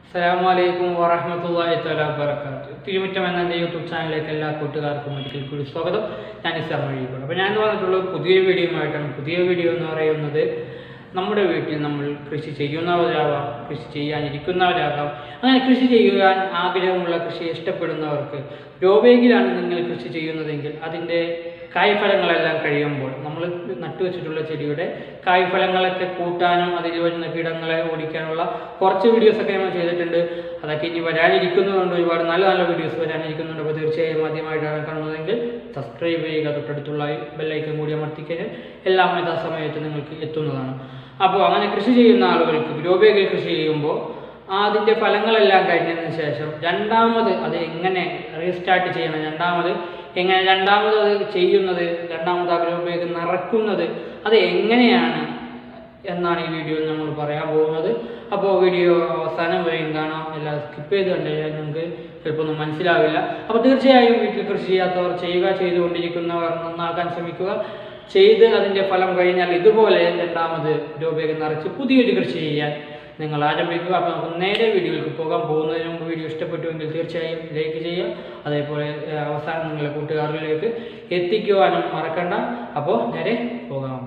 അസ്സലാമലൈക്കും വറഹമത്തല്ലാഹി തആല വബറകാതുഹു തിരുമുറ്റം എന്ന എൻ്റെ യൂട്യൂബ് ചാനലിലേക്ക് എല്ലാ കൂട്ടുകാർക്കും ഒരിക്കൽ കൂടി സ്വാഗതം ഞാൻ ഇസ്ലാം വഴിയിൽക്കൂടെ അപ്പോൾ ഞാൻ വന്നിട്ടുള്ള പുതിയ വീഡിയോയുമായിട്ടാണ് പുതിയ വീഡിയോ എന്ന് പറയുന്നത് നമ്മുടെ വീട്ടിൽ നമ്മൾ കൃഷി ചെയ്യുന്നവരാവാം കൃഷി ചെയ്യാനിരിക്കുന്നവരാകാം അങ്ങനെ കൃഷി ചെയ്യാൻ ആഗ്രഹമുള്ള കൃഷി ഇഷ്ടപ്പെടുന്നവർക്ക് രോബേഗിലാണ് നിങ്ങൾ കൃഷി ചെയ്യുന്നതെങ്കിൽ അതിൻ്റെ കായ്ഫലങ്ങളെല്ലാം കഴിയുമ്പോൾ നമ്മൾ നട്ടുവെച്ചിട്ടുള്ള ചെടിയുടെ കായ്ഫലങ്ങളൊക്കെ കൂട്ടാനും അതിൽ വരുന്ന കീടങ്ങളെ ഓടിക്കാനുള്ള കുറച്ച് വീഡിയോസൊക്കെ നമ്മൾ ചെയ്തിട്ടുണ്ട് അതൊക്കെ ഇനി വരാനിരിക്കുന്നതുകൊണ്ട് ഒരുപാട് നല്ല നല്ല വീഡിയോസ് വരാനിരിക്കുന്നുണ്ട് അപ്പോൾ തീർച്ചയായും ആദ്യമായിട്ടാണ് കാണുന്നതെങ്കിൽ സബ്സ്ക്രൈബ് ചെയ്യുക തൊട്ടടുത്തുള്ള ബെല്ലൈക്കൻ കൂടി അമർത്തിക്കഴിഞ്ഞാൽ എല്ലാം യഥാസമയത്ത് നിങ്ങൾക്ക് എത്തുന്നതാണ് അപ്പോൾ അങ്ങനെ കൃഷി ചെയ്യുന്ന ആളുകൾക്ക് ഗ്രോബേഗിൽ കൃഷി ചെയ്യുമ്പോൾ അതിൻ്റെ ഫലങ്ങളെല്ലാം കഴിഞ്ഞതിന് ശേഷം രണ്ടാമത് അത് എങ്ങനെ റീസ്റ്റാർട്ട് ചെയ്യണം രണ്ടാമത് എങ്ങനെ രണ്ടാമത് അത് ചെയ്യുന്നത് രണ്ടാമത് ആ ഗ്രോബേഗ് നിറക്കുന്നത് അത് എങ്ങനെയാണ് എന്നാണ് ഈ വീഡിയോയിൽ നമ്മൾ പറയാൻ പോകുന്നത് അപ്പോൾ വീഡിയോ അവസാനം വരെയും കാണാം എല്ലാം സ്കിപ്പ് ചെയ്ത് കണ്ടു കഴിഞ്ഞാൽ നിങ്ങൾക്ക് ചിലപ്പോൾ ഒന്നും മനസ്സിലാവില്ല അപ്പോൾ തീർച്ചയായും വീട്ടിൽ കൃഷി ചെയ്യാത്തവർ ചെയ്യുക ചെയ്തുകൊണ്ടിരിക്കുന്നവർ നന്നാക്കാൻ ശ്രമിക്കുക ചെയ്ത് അതിൻ്റെ ഫലം കഴിഞ്ഞാൽ ഇതുപോലെ രണ്ടാമത് രോബേഗ് നിറച്ച് പുതിയൊരു കൃഷി ചെയ്യാൻ നിങ്ങൾ ആരംഭിക്കുക അപ്പോൾ നമുക്ക് നേരെ വീഡിയോയിലേക്ക് പോകാൻ പോകുന്നതിന് മുമ്പ് വീഡിയോ ഇഷ്ടപ്പെട്ടുവെങ്കിൽ തീർച്ചയായും ലൈക്ക് ചെയ്യുക അതേപോലെ ഏഹ്, അവസാനം നിങ്ങളുടെ കൂട്ടുകാരിലേക്ക് എത്തിക്കുവാനും മറക്കണ്ട അപ്പോൾ നേരെ പോകാം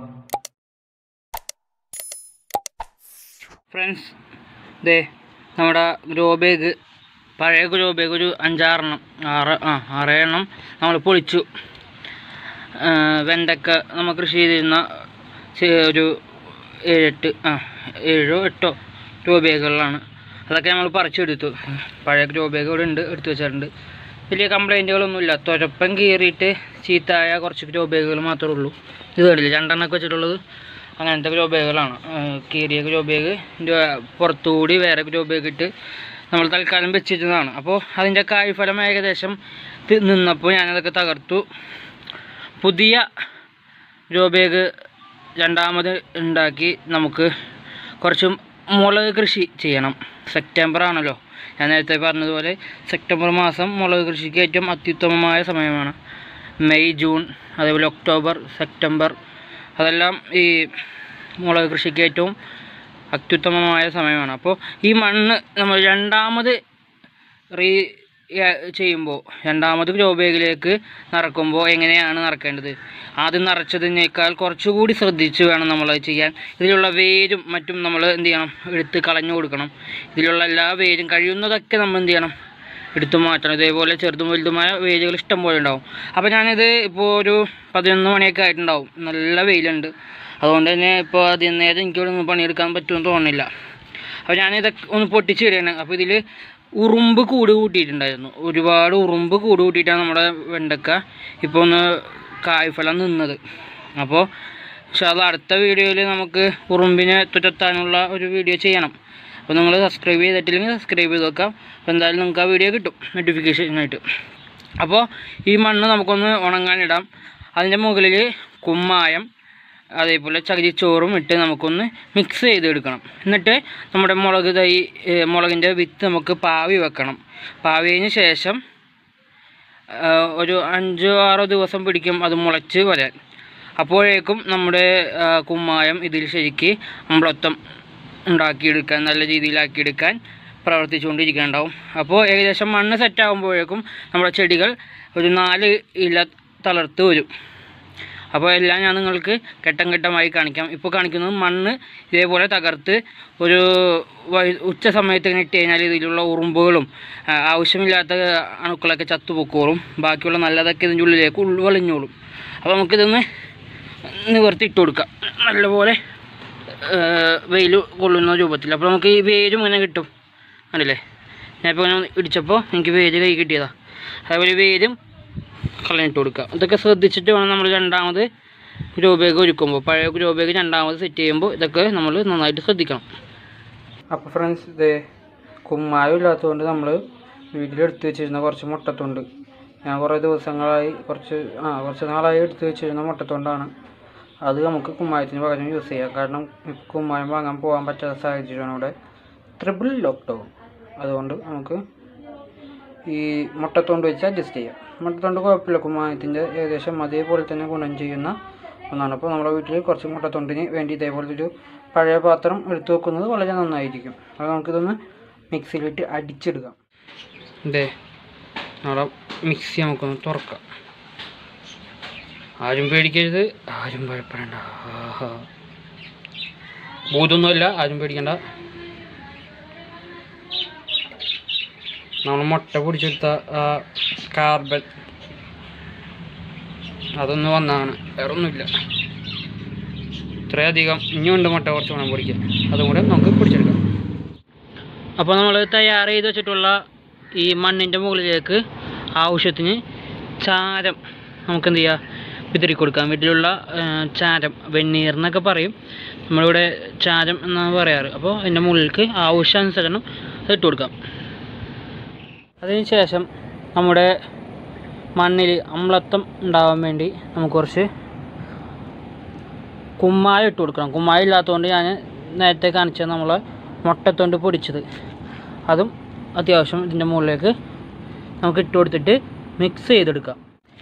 ഫ്രണ്ട്സ് ദേ നമ്മുടെ ഗ്രോ ബാഗ് പഴയ ഗ്രോ ബാഗ് ഒരു അഞ്ചാറെണ്ണം ആറ് ആ ആറേഴെണ്ണം നമ്മൾ പൊളിച്ചു ആ, വെണ്ടക്ക നമ്മൾ കൃഷി ചെയ്തിരുന്ന ചെ- ഒരു ഏഴെട്ട് ആ ഏഴോ എട്ടോ ഗ്രോ ബാഗുകളാണ് അതൊക്കെ നമ്മൾ പറിച്ചെടുത്തു പഴയ ഗ്രോ ബാഗ് ഇവിടെ ഉണ്ട് എടുത്തു വെച്ചിട്ടുണ്ട് വലിയ കംപ്ലൈൻറ്റുകളൊന്നുമില്ല തുരപ്പം കീറിയിട്ട് ചീത്തായ കുറച്ച് ഗ്രോ ബാഗുകൾ മാത്രമേ ഉള്ളൂ ഇത് കണ്ടില്ല രണ്ടെണ്ണമൊക്കെ വെച്ചിട്ടുള്ളത് അങ്ങനത്തെ ഗ്രോ ബാഗുകളാണ് കീറിയ ഗ്രോ ബാഗ് പുറത്തുകൂടി വേറെ ഗ്രോ ബാഗ് ഇട്ട് നമ്മൾ തൽക്കാലം വെച്ചിരുന്നതാണ് അപ്പോൾ അതിൻ്റെ കായ്ഫലം ഏകദേശം തി- നിന്നപ്പോൾ ഞാനതൊക്കെ തകർത്തു പുതിയ ഗ്രോ ബാഗ് രണ്ടാമത് ഉണ്ടാക്കി നമുക്ക് കുറച്ച് മുളക് കൃഷി ചെയ്യണം സെപ്റ്റംബർ ആണല്ലോ ഞാൻ നേരത്തെ പറഞ്ഞതുപോലെ സെപ്റ്റംബർ മാസം മുളക് കൃഷിക്ക് ഏറ്റവും അത്യുത്തമമായ സമയമാണ് മെയ് ജൂൺ അതേപോലെ ഒക്ടോബർ സെപ്റ്റംബർ അതെല്ലാം ഈ മുളക് കൃഷിക്ക് ഏറ്റവും അത്യുത്തമമായ സമയമാണ് അപ്പോൾ ഈ മണ്ണ് നമ്മൾ രണ്ടാമത് റീ ചെയ്യുമ്പോൾ രണ്ടാമത് ഗ്രോ ബാഗിലേക്ക് നിറക്കുമ്പോൾ എങ്ങനെയാണ് നിറക്കേണ്ടത് ആദ്യം നിറച്ചതിനേക്കാൾ കുറച്ചുകൂടി ശ്രദ്ധിച്ച് വേണം നമ്മളത് ചെയ്യാൻ ഇതിലുള്ള വേരും മറ്റും നമ്മൾ എന്ത് ചെയ്യണം എടുത്ത് കളഞ്ഞു കൊടുക്കണം ഇതിലുള്ള എല്ലാ വേരും കഴിയുന്നതൊക്കെ നമ്മൾ എന്ത് ചെയ്യണം എടുത്തു മാറ്റണം ഇതേപോലെ ചെറുതും വലുതുമായ വേരുകൾ ഇഷ്ടം പോലെ ഉണ്ടാവും അപ്പോൾ ഞാനിത് ഇപ്പോൾ ഒരു പതിനൊന്ന് മണിയൊക്കെ ആയിട്ടുണ്ടാവും നല്ല വെയിലുണ്ട് അതുകൊണ്ട് തന്നെ ഇപ്പോൾ അതിൽ നേരം എനിക്കിവിടെ ഒന്നും പണിയെടുക്കാൻ പറ്റുമെന്ന് തോന്നുന്നില്ല അപ്പോൾ ഞാനിതൊക്കെ ഒന്ന് പൊട്ടിച്ച് ഇടുകയാണ് അപ്പോൾ ഇതിൽ ഉറുമ്പ് കൂട് കൂട്ടിയിട്ടുണ്ടായിരുന്നു ഒരുപാട് ഉറുമ്പ് കൂട് കൂട്ടിയിട്ടാണ് നമ്മുടെ വെണ്ടക്ക ഇപ്പോൾ ഒന്ന് കായ്ഫലം നിന്നത് അപ്പോൾ പക്ഷേ അത് അടുത്ത വീഡിയോയിൽ നമുക്ക് ഉറുമ്പിനെ തുരത്താനുള്ള ഒരു വീഡിയോ ചെയ്യണം അപ്പോൾ നിങ്ങൾ സബ്സ്ക്രൈബ് ചെയ്തിട്ടില്ലെങ്കിൽ സബ്സ്ക്രൈബ് ചെയ്ത് വെക്കാം അപ്പോൾ എന്തായാലും നിങ്ങൾക്ക് ആ വീഡിയോ കിട്ടും നോട്ടിഫിക്കേഷനായിട്ട് അപ്പോൾ ഈ മണ്ണ് നമുക്കൊന്ന് ഉണങ്ങാനിടാം അതിൻ്റെ മുകളിൽ കുമ്മായം അതേപോലെ ചകിരിച്ചോറും ഇട്ട് നമുക്കൊന്ന് മിക്സ് ചെയ്തെടുക്കണം എന്നിട്ട് നമ്മുടെ മുളക് തൈ ഏ, മുളകിൻ്റെ വിത്ത് നമുക്ക് പാവി വെക്കണം പാവിയതിന് ശേഷം ആ, ഒരു അഞ്ചോ ആറോ ദിവസം പിടിക്കും അത് മുളച്ച് വരാൻ അപ്പോഴേക്കും നമ്മുടെ ആ, കുമ്മായം ഇതിൽ ശരിക്ക് അമ്ലത്വം ഉണ്ടാക്കിയെടുക്കാൻ നല്ല രീതിയിലാക്കിയെടുക്കാൻ പ്രവർത്തിച്ചുകൊണ്ടിരിക്കുന്നുണ്ടാവും അപ്പോൾ ഏകദേശം മണ്ണ് സെറ്റ് ആകുമ്പോഴേക്കും നമ്മുടെ ചെടികൾ ഒരു നാല് ഇല തളർത്ത് വരും അപ്പോൾ എല്ലാം ഞാൻ നിങ്ങൾക്ക് ഘട്ടം ഘട്ടമായി കാണിക്കാം ഇപ്പോൾ കാണിക്കുന്നത് മണ്ണ് ഇതേപോലെ തകർത്ത് ഒരു വൈ- ഉച്ച സമയത്ത് ഇങ്ങനെ ഇട്ട് കഴിഞ്ഞാൽ ഇതിലുള്ള ഉറുമ്പുകളും ആ, ആവശ്യമില്ലാത്ത അണുക്കളൊക്കെ ചത്തുപൊക്കോളും ബാക്കിയുള്ള നല്ലതൊക്കെ ഇതിൻ്റെ ഉള്ളിലേക്ക് ഉൾവളിഞ്ഞോളും അപ്പോൾ നമുക്കിതൊന്ന് നിവർത്തി ഇട്ട് കൊടുക്കാം നല്ലപോലെ വെയിൽ കൊള്ളുന്ന രൂപത്തിൽ അപ്പോൾ നമുക്ക് ഈ വേരും ഇങ്ങനെ കിട്ടും കണ്ടില്ലേ ഞാനിപ്പോൾ ഇങ്ങനെ ഇടിച്ചപ്പോൾ എനിക്ക് വേര് കൈ കിട്ടിയതാണ് അതേപോലെ വേരും കളഞ്ഞിട്ട് കൊടുക്കുക ഇതൊക്കെ ശ്രദ്ധിച്ചിട്ട് വേണം നമ്മൾ രണ്ടാമത് ഗ്രോ ബാഗ് ഒരുക്കുമ്പോൾ പഴയ ഗ്രോ ബാഗ് രണ്ടാമത് സെറ്റ് ചെയ്യുമ്പോൾ ഇതൊക്കെ നമ്മൾ നന്നായിട്ട് ശ്രദ്ധിക്കണം അപ്പോൾ ഫ്രണ്ട്സ് ഇത് കുമ്മായം ഇല്ലാത്തതുകൊണ്ട് നമ്മൾ വീട്ടിലെടുത്ത് വെച്ചിരുന്ന കുറച്ച് മുട്ടത്തുണ്ട് ഞാൻ കുറേ ദിവസങ്ങളായി കുറച്ച് ആ കുറച്ച് നാളായി എടുത്ത് വെച്ചിരുന്ന മുട്ടത്തൊണ്ടാണ് അത് നമുക്ക് കുമ്മായത്തിന് പകരം യൂസ് ചെയ്യാം കാരണം ഇപ്പം കുമ്മായം വാങ്ങാൻ പോകാൻ പറ്റാത്ത സാഹചര്യമാണ് ഇവിടെ ട്രിപ്പിൾ ലോക്ക്ഡൗൺ അതുകൊണ്ട് നമുക്ക് ഈ മുട്ടത്തൊണ്ട് വെച്ച് അഡ്ജസ്റ്റ് ചെയ്യാം മുട്ടത്തൊണ്ട് കുഴപ്പമില്ല കുമ്മായത്തിൻ്റെ ഏകദേശം അതേപോലെ തന്നെ ഗുണം ചെയ്യുന്ന ഒന്നാണ് അപ്പോൾ നമ്മുടെ വീട്ടിൽ കുറച്ച് മുട്ടത്തൊണ്ടിന് വേണ്ടി ഇതേപോലത്തെ ഒരു പഴയ പാത്രം എടുത്തു വെക്കുന്നത് വളരെ നന്നായിരിക്കും അത് നമുക്കിതൊന്ന് മിക്സിയിലിട്ട് അടിച്ചെടുക്കാം ഇതേ നമ്മുടെ മിക്സി നമുക്കൊന്ന് തുറക്കാം ആരും പേടിക്കരുത് ആരും ഭയപ്പെടേണ്ട ആഹാ ഭൂതൊന്നുമില്ല ആരും പേടിക്കണ്ട നമ്മൾ മുട്ട പൊടിച്ചെടുത്ത ആ കാർബൺ അതൊന്ന് വന്നാണ് വേറെ ഒന്നുമില്ല ഇത്രയധികം ഇനിയുണ്ട് മുട്ട കുറച്ച് വേണം പൊടിക്കാൻ അതും കൂടെ നമുക്ക് പൊടിച്ചെടുക്കാം അപ്പോൾ നമ്മൾ തയ്യാർ ചെയ്ത് വെച്ചിട്ടുള്ള ഈ മണ്ണിൻ്റെ മുകളിലേക്ക് ആവശ്യത്തിന് ചാരം നമുക്ക് എന്ത് ചെയ്യാം വിതറി കൊടുക്കാം വീട്ടിലുള്ള ആ, ചാരം വെണ്ണീർ എന്നൊക്കെ പറയും നമ്മളിവിടെ ചാരം എന്നാണ് പറയാറ് അപ്പോൾ അതിൻ്റെ മുകളിലേക്ക് ആവശ്യാനുസരണം അത് ഇട്ട് കൊടുക്കാം അതിന് ശേഷം നമ്മുടെ മണ്ണിൽ അമ്ലത്വം ഉണ്ടാവാൻ വേണ്ടി നമുക്ക് കുറച്ച് കുമ്മായം ഇട്ട് കൊടുക്കണം കുമ്മായം ഇല്ലാത്തതുകൊണ്ട് ഞാൻ നേരത്തെ കാണിച്ചത് നമ്മൾ മുട്ടത്തൊണ്ട് പൊടിച്ചത് അതും അത്യാവശ്യം ഇതിൻ്റെ മുകളിലേക്ക് നമുക്ക് ഇട്ട് കൊടുത്തിട്ട് മിക്സ് ചെയ്തെടുക്കാം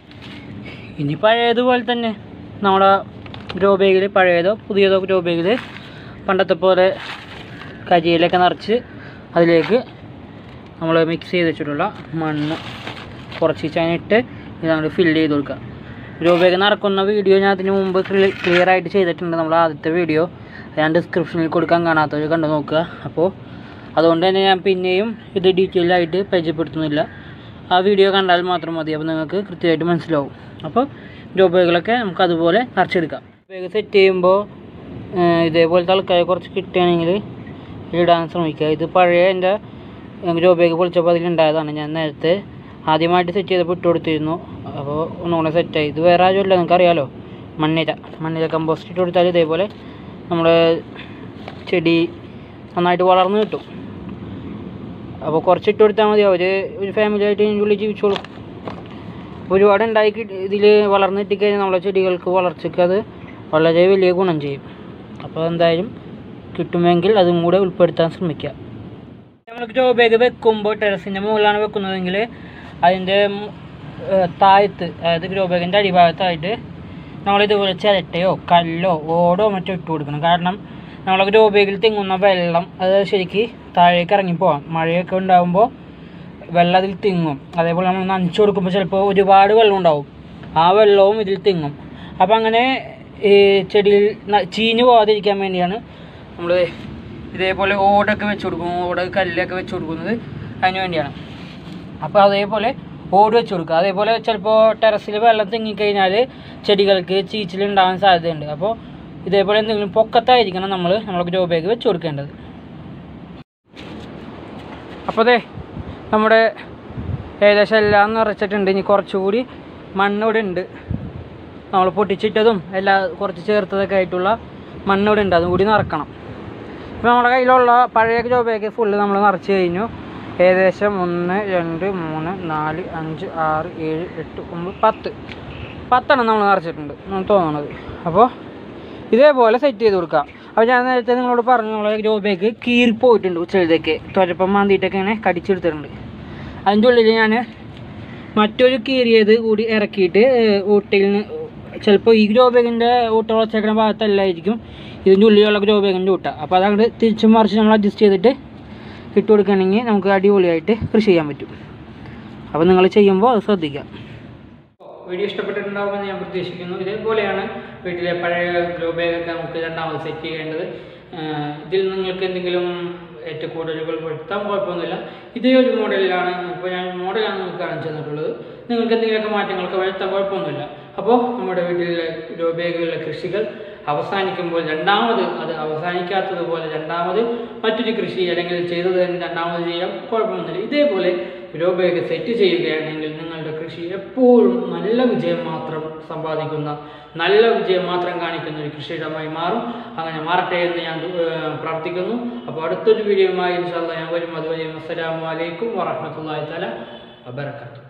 ഇനി പഴയതുപോലെ തന്നെ നമ്മുടെ ഗ്രോ ബാഗിൽ പഴയതോ പുതിയതോ ഗ്രോ ബാഗിൽ പണ്ടത്തെ പോലെ കരിയിലൊക്കെ നിറച്ച് അതിലേക്ക് നമ്മൾ മിക്സ് ചെയ്ത് വെച്ചിട്ടുള്ള മണ്ണ് കുറച്ച് ചാനിട്ട് ഇത് നമ്മൾ ഫില്ല് ചെയ്ത് കൊടുക്കുക ഗ്രോ ബാഗ് നടക്കുന്ന വീഡിയോ ഞാൻ അതിന് മുമ്പ് ക്ലിയർ ആയിട്ട് ചെയ്തിട്ടുണ്ട് നമ്മൾ ആദ്യത്തെ വീഡിയോ ഞാൻ ഡിസ്ക്രിപ്ഷനിൽ കൊടുക്കാൻ കാണാത്തവർ കണ്ടു നോക്കുക അപ്പോൾ അതുകൊണ്ട് തന്നെ ഞാൻ പിന്നെയും ഇത് ഡീറ്റെയിൽ ആയിട്ട് പരിചയപ്പെടുത്തുന്നില്ല ആ വീഡിയോ കണ്ടാൽ മാത്രം മതി അപ്പോൾ നിങ്ങൾക്ക് കൃത്യമായിട്ട് മനസ്സിലാവും അപ്പോൾ ഗ്രോ ബാഗുകളൊക്കെ നമുക്ക് അതുപോലെ നിറച്ചെടുക്കാം ബാഗ് സെറ്റ് ചെയ്യുമ്പോൾ ഇതേപോലത്തെ ആൾക്കാരെ കുറച്ച് കിട്ടുകയാണെങ്കിൽ ഇടാൻ ശ്രമിക്കുക ഇത് പഴയ എൻ്റെ ഗ്രോ ബാഗ് പൊളിച്ചപ്പോൾ അതിലുണ്ടായതാണ് ഞാൻ നേരത്തെ ആദ്യമായിട്ട് സെറ്റ് ചെയ്തപ്പോൾ ഇട്ട് കൊടുത്തിരുന്നു അപ്പോൾ ഒന്നുകൂടെ സെറ്റായി ഇത് വേറെ ആരുമല്ല നിങ്ങൾക്ക് അറിയാലോ മണ്ണിര മണ്ണിര കമ്പോസ്റ്റ് ഇട്ട് കൊടുത്താൽ ഇതേപോലെ നമ്മുടെ ചെടി നന്നായിട്ട് വളർന്ന് കിട്ടും അപ്പോൾ കുറച്ച് ഇട്ട് കൊടുത്താൽ മതി അവർ ഒരു ഫാമിലി ആയിട്ട് ഇതിൻ്റെ ഉള്ളിൽ ജീവിച്ചോളും ഒരുപാട് ഉണ്ടായി ഇതിൽ വളർന്ന് കിട്ടിക്കഴിഞ്ഞാൽ നമ്മളെ ചെടികൾക്ക് വളർച്ചയ്ക്ക് അത് വളരെ വലിയ ഗുണം ചെയ്യും അപ്പോൾ എന്തായാലും കിട്ടുമെങ്കിൽ അതും കൂടെ ഉൾപ്പെടുത്താൻ ശ്രമിക്കുക നമ്മൾ ഗ്രോ ബാഗ് വെക്കുമ്പോൾ ടെറസിൻ്റെ മുകളിലാണ് വെക്കുന്നതെങ്കിൽ അതിൻ്റെ മു- ഏർ താഴത്ത് അതായത് ഗ്രോ ബാഗിൻ്റെ അടിഭാഗത്തായിട്ട് നമ്മളിതുപോലെ ചിരട്ടയോ കല്ലോ ഓടോ മറ്റോ ഇട്ട് കൊടുക്കണം കാരണം നമ്മളെ ഗ്രോ ബാഗിൽ തിങ്ങുന്ന വെള്ളം അത് ശരിക്ക് താഴേക്ക് ഇറങ്ങിപ്പോവാം മഴയൊക്കെ ഉണ്ടാകുമ്പോൾ വെള്ളം അതിൽ തിങ്ങും അതേപോലെ നമ്മൾ നനച്ചു കൊടുക്കുമ്പോൾ ചിലപ്പോൾ ഒരുപാട് വെള്ളം ഉണ്ടാവും ആ വെള്ളവും ഇതിൽ തിങ്ങും അപ്പം അങ്ങനെ ഈ ചെടിയിൽ ന- ചീഞ്ഞു പോകാതിരിക്കാൻ വേണ്ടിയാണ് നമ്മൾ ഇതേപോലെ ഓടൊക്കെ വെച്ച് കൊടുക്കും ഓട് കല്ലൊക്കെ വെച്ച് കൊടുക്കുന്നത് അതിന് വേണ്ടിയാണ് അപ്പോൾ അതേപോലെ ഓട് വെച്ച് കൊടുക്കുക അതേപോലെ ചിലപ്പോൾ ടെറസിൽ വെള്ളം തിങ്ങിക്കഴിഞ്ഞാൽ ചെടികൾക്ക് ചീച്ചിലുണ്ടാകാൻ സാധ്യതയുണ്ട് അപ്പോൾ ഇതേപോലെ എന്തെങ്കിലും പൊക്കത്തായിരിക്കണം നമ്മൾ നമ്മൾ ഗ്രോ ബാഗ് വെച്ച് കൊടുക്കേണ്ടത് അപ്പോൾ അതെ നമ്മുടെ ഏകദേശം എല്ലാം നിറച്ചിട്ടുണ്ട് ഇനി കുറച്ചുകൂടി മണ്ണിവിടെ ഉണ്ട് നമ്മൾ പൊട്ടിച്ചിട്ടതും എല്ലാ കുറച്ച് ചേർത്തതൊക്കെ ആയിട്ടുള്ള മണ്ണിവിടെ ഉണ്ട് അതും കൂടി നിറക്കണം ഇപ്പോൾ നമ്മുടെ കയ്യിലുള്ള പഴയ ഗ്രോ ബാഗ് ഫുള്ള് നമ്മൾ നിറച്ച് കഴിഞ്ഞു ഏകദേശം ഒന്ന് രണ്ട് മൂന്ന് നാല് അഞ്ച് ആറ് ഏഴ് എട്ട് ഒമ്പത് പത്ത് പത്തെണ്ണം നമ്മൾ നിറച്ചിട്ടുണ്ട് എന്നാണ് തോന്നുന്നത് അപ്പോൾ ഇതേപോലെ സെറ്റ് ചെയ്ത് കൊടുക്കാം അപ്പോൾ ഞാൻ നേരത്തെ നിങ്ങളോട് പറഞ്ഞു നമ്മളെ ഗ്രോ ബാഗ് കീറി പോയിട്ടുണ്ട് ഉച്ചയിലേക്ക് തുരപ്പം മാന്തിയിട്ടൊക്കെ ഇങ്ങനെ കടിച്ചെടുത്തിട്ടുണ്ട് അതിൻ്റെ ഉള്ളിൽ ഞാൻ മറ്റൊരു കീറിയത് കൂടി ഇറക്കിയിട്ട് ഏഹ്, ഊട്ടയിൽ നിന്ന് ചിലപ്പോൾ ഈ ഗ്രോ ബാഗിൻ്റെ ഊട്ട വച്ചേക്കുന്ന ഭാഗത്തല്ലായിരിക്കും ഇതിൻ്റെ ഉള്ളിലുള്ള ഗ്രോ ബാഗിൻ്റെ ഊട്ട അപ്പോൾ അതങ്ങോട്ട് തിരിച്ചും മറിച്ച് നമ്മൾ അഡ്ജസ്റ്റ് ചെയ്തിട്ട് ഇട്ട് കൊടുക്കുകയാണെങ്കിൽ നമുക്ക് അടിപൊളിയായിട്ട് കൃഷി ചെയ്യാൻ പറ്റും അപ്പോൾ നിങ്ങൾ ചെയ്യുമ്പോൾ അത് ശ്രദ്ധിക്കുക വീഡിയോ ഇഷ്ടപ്പെട്ടിട്ടുണ്ടാവുമെന്ന് ഞാൻ പ്രതീക്ഷിക്കുന്നു ഇതേപോലെയാണ് വീട്ടിലെ പഴയ ഗ്രോ ബാഗൊക്കെ നമുക്ക് രണ്ടാമത് സെറ്റ് ചെയ്യേണ്ടത് ആഹ് ഇതിൽ നിങ്ങൾക്ക് എന്തെങ്കിലും ഏറ്റക്കുറച്ചിലുകൾ വരുത്താൻ കുഴപ്പമൊന്നുമില്ല ഇതേ ഒരു മോഡലിലാണ് ഇപ്പോൾ ഞാൻ മോഡലാണ് നിങ്ങൾക്ക് കാണിച്ചു തന്നിട്ടുള്ളത് നിങ്ങൾക്ക് എന്തെങ്കിലുമൊക്കെ മാറ്റങ്ങളൊക്കെ വരുത്താൻ കുഴപ്പമൊന്നുമില്ല അപ്പോൾ നമ്മുടെ വീട്ടിലെ ഗ്രോ ബാഗുകളിലെ കൃഷികൾ അവസാനിക്കുമ്പോൾ രണ്ടാമത് അത് അവസാനിക്കാത്തതുപോലെ രണ്ടാമത് മറ്റൊരു കൃഷി അല്ലെങ്കിൽ ചെയ്തത് തന്നെ രണ്ടാമത് ചെയ്യാം കുഴപ്പമൊന്നുമില്ല ഇതേപോലെ ഗ്രോ ബാഗ് സെറ്റ് ചെയ്യുകയാണെങ്കിൽ നിങ്ങളുടെ കൃഷി എപ്പോഴും നല്ല വിജയം മാത്രം സമ്പാദിക്കുന്ന നല്ല വിജയം മാത്രം കാണിക്കുന്ന ഒരു കൃഷിയിടമായി മാറും അങ്ങനെ മാറട്ടെ എന്ന് ഞാൻ ഏർ, പ്രാർത്ഥിക്കുന്നു അപ്പോൾ അടുത്തൊരു വീഡിയോയുമായി ഇൻഷാല്ല ഞാൻ വരും അതുവരെയും അസ്സലാമു അലൈക്കും വറഹ്മത്തുള്ളാഹി തആല വബറകാതുഹു